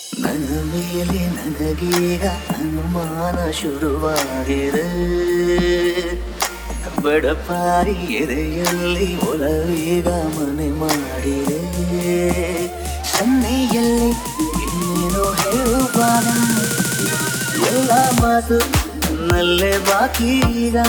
ನನ್ನ ಮೇಲೆ ನನಗೀಗ ಅನುಮಾನ ಶುರುವಾಗಿದೆ ಬಡಪಾರಿ ಎದೆಯಲ್ಲಿ ಒಲವೀಗ ಮನೆ ಮಾಡಿದೆ ಸನ್ನೆಯಲ್ಲಿ ಇನ್ನೇನು ಹೇಳುವಾಗ ಎಲ್ಲ ಮಾತು ನಲ್ಲೇ ಬಾಕಿ ಈಗ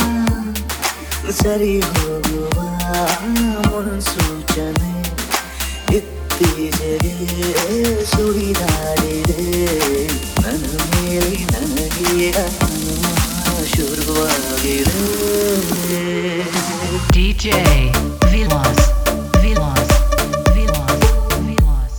ಸರಿ ಹೋಗುವ ಮುನ್ಸೂಚನೆ ಇತ್ತೀಚೆಗೆ ಸುಳಿದಾಡಿದೆ ನನ್ನ ಮೇಲೆ ನನಗೀಗ ಅನುಮಾನ ಶುರುವಾಗಿದೆ DJ Vilas, Vilas, Vilas, Vilas.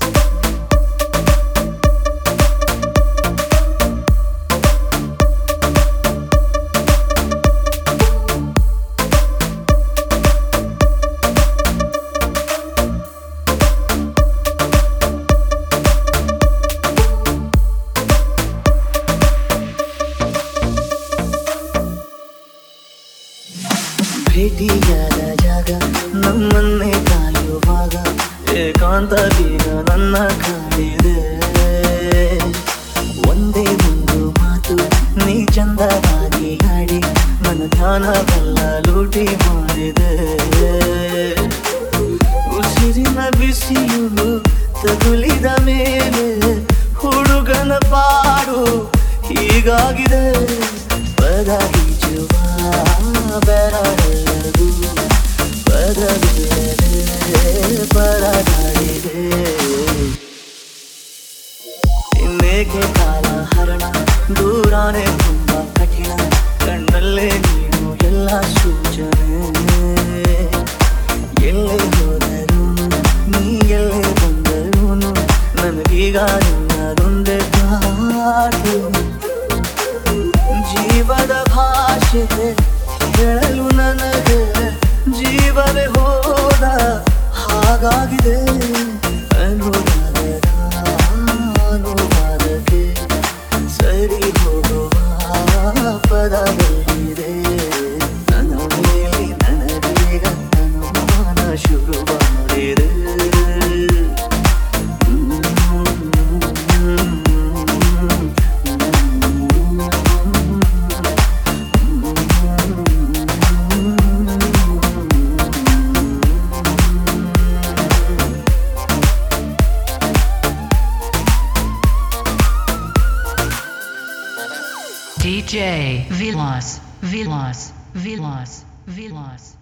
ಭೇಟಿಯಾದ ಜಾಗ ನಮ್ಮನ್ನೇ ಕಾಯುವಾಗ ಏಕಾಂತ ಬೀಗ ನನ್ನ ಕಾಡಿದೆ ಒಂದೇ ಒಂದು ಮಾತು ನೀ ಚಂದವಾಗಿ ಹಾಡಿ ನನ್ನ ಧ್ಯಾನವೆಲ್ಲ ಲೂಟಿ ಮಾಡಿದೆ ಉಸಿರಿನ ಬಿಸಿಯು ತಗುಲಿದ ಮೇಲೆ ಹುಡುಗನ ಪಾಡು ಹೀಗಾಗಿದೆ ಪದ ಬೀಜುವ ಬೆರಳೆಲ್ಲದು ಪದವಿಲ್ಲದೆ ಪರದಾಡಿದೆ ಇನ್ನೇಕೆ ಕಾಲ ಹರಣ ದೂರಾನೆ ತುಂಬ ಕಠಿಣ ಕಣ್ಣಲ್ಲೇ ನೀನು ಎಲ್ಲ ಸೂಚನೆ ಎಲ್ಲೇ ಹೋದರೂ ನೀ ಎಲ್ಲೇ ಬಂದರೂ ನನಗೀಗ ನಿನ್ನದೊಂದೇ ಕಾಟು ಜೀವದ ಭಾಷೆ ಹೇಳಲು ನನಗೆ ಜೀವವೇ ಹೋದ ಹಾಗಾಗಿದೆ ಅನುವಾದದ ಅನುವಾದಕ್ಕೆ ಸರಿ ಹೋಗುವ ಪದದಲ್ಲಿದೆ ನನ್ನ ಮೇಲೆ ನನಗೀಗ ಅನುಮಾನ ಶುರು ಮಾಡಿದೆ DJ Vilas, Vilas, Vilas, Vilas.